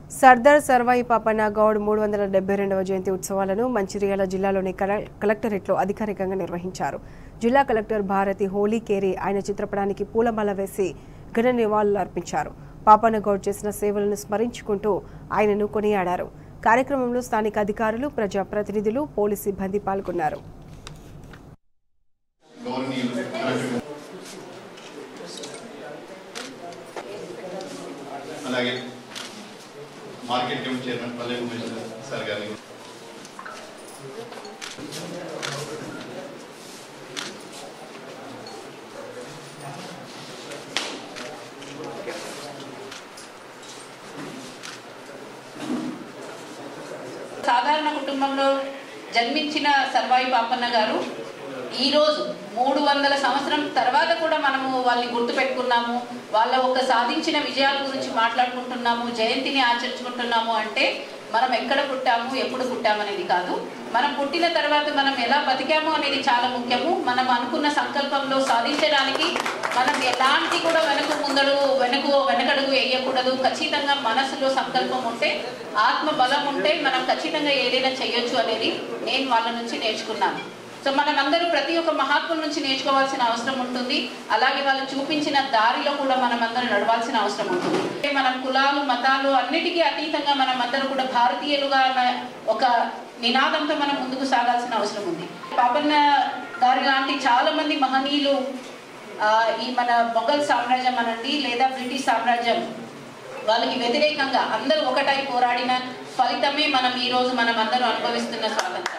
సర్దార్ సర్వాయి పాపన్న గౌడ్ మూడు వందల డెబ్బై రెండవ జయంతి ఉత్సవాలను మంచిర్యాల జిల్లాలోని కల- కలెక్టరేట్లో అధికారికంగా నిర్వహించారు జిల్లా కలెక్టర్ భారతి హోలీ కేరి ఆయన చిత్రపటానికి పూలమాల వేసి ఘన నివాళులు అర్పించారు పాపన్న గౌడ్ చేసిన సేవలను స్మరించుకుంటూ ఆయనను కొనియాడారు కార్యక్రమంలో స్థానిక అధికారులు ప్రజాప్రతినిధులు పోలీస్ సిబ్బంది పాల్గొన్నారు గౌరవనీయులు కలెక్టర్ అలాగే మార్కెట్ కమిటీ చైర్మన్ పల్లె ఉమేష్ సార్ గారిని సాధారణ కుటుంబంలో జన్మించిన సర్వాయి పాపన్న గారు ఈ రోజు మూడు వందల సంవత్సరం తర్వాత కూడా మనము వాళ్ళని గుర్తు పెట్టుకున్నాము వాళ్ళ ఒక సాధించిన విజయాల గురించి మాట్లాడుకుంటున్నాము జయంతిని ఆచరించుకుంటున్నాము అంటే మనం ఎక్కడ పుట్టాము ఎప్పుడు పుట్టాము అనేది కాదు మనం పుట్టిన తర్వాత మనం ఎలా బతికాము అనేది చాలా ముఖ్యము మనం అనుకున్న సంకల్పంలో సాధించడానికి మనం ఎలాంటి కూడా వెనక ముందడు వెనక వెనకడుగు వేయకూడదు ఖచ్చితంగా మనసులో సంకల్పం ఉంటే ఆత్మ బలం ఉంటే మనం ఖచ్చితంగా ఏదైనా చేయొచ్చు అనేది నేను వాళ్ళ నుంచి నేర్చుకున్నాను సో మనం అందరూ ప్రతి ఒక్క మహాత్ముల నుంచి నేర్చుకోవాల్సిన అవసరం ఉంటుంది అలాగే వాళ్ళు చూపించిన దారిలో కూడా మనం అందరం నడవాల్సిన అవసరం ఉంటుంది అంటే మనం కులాలు మతాలు అన్నిటికీ అతీతంగా మనం అందరూ కూడా భారతీయులుగా ఉన్న ఒక నినాదంతో మనం ముందుకు సాగాల్సిన అవసరం ఉంది పాపన్న గారి లాంటి చాలా మంది మహనీయులు ఆ, ఈ మన మొఘల్ సామ్రాజ్యం అనండి లేదా బ్రిటిష్ సామ్రాజ్యం వాళ్ళకి వ్యతిరేకంగా అందరూ ఒకటై పోరాడిన ఫలితమే మనం ఈ రోజు మనం అందరూ అనుభవిస్తున్న స్వాతంత్రం